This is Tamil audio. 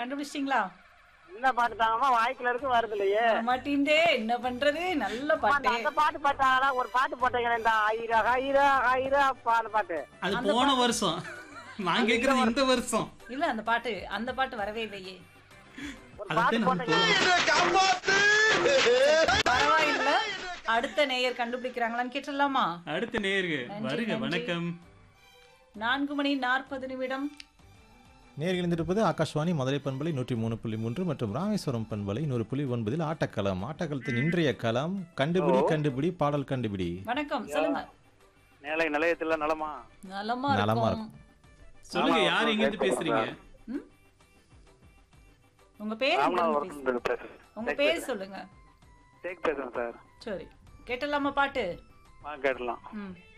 கண்டுபிடிச்சிட்டீங்களா என்ன பாட்டு தாங்கம்மா வாய்க்குள்ள இருக்கு வருது இல்லையே மாட்டீந்தே என்ன பண்றது நல்ல அம்மா, பாட்டு அந்த பாட்டு பாட்டாங்களா ஒரு பாட்டு போட்டீங்க இந்த ஆயிரா ஹைரா ஹைரா பாடு பாட்டு அது போன வருஷம் நான் கேக்குறது இந்த வருஷம் இல்ல அந்த பாட்டு அந்த பாட்டு வரவே இல்லையே ஒரு அதுதான் பாட்டு நான் போட்டீங்க பரவாயில்ல அடுத்த நேயர் கண்டுபிடிக்கிறாங்களான்னு கேட்டுடலாமா அடுத்த நேயருக்கு நன்றி, வருக நன்றி. வணக்கம் நான்கு மணி நாற்பது நிமிடம் நேர்கள் இருந்திருப்பது ஆகாஷ்வாணி மதுரை பண்பலை நூற்றி மூணு புள்ளி மூன்று மற்றும் ராமேஸ்வரம் பண்பலை நூறு புள்ளி ஒன்பதில் ஆட்டக்களம் ஆட்டக்களத்தின் இன்றைய களம் கண்டுபிடி கண்டுபிடி பாடல் கண்டுபிடி வணக்கம் சொல்லுங்க நிலை நிலையத்துல நலமா நலமா நலமா இருக்கும் சொல்லுங்க ஆமா, யார் எங்க இருந்து பேசுறீங்க ம்? உங்க பேர் எங்க இருந்து பேசுறீங்க? பேசுறேன் உங்க பேர் சொல்லுங்க டேக் பேசுறேன் சார் சரி கேட்டலாமா பாட்டு ஆ கேட்டலாம் ம்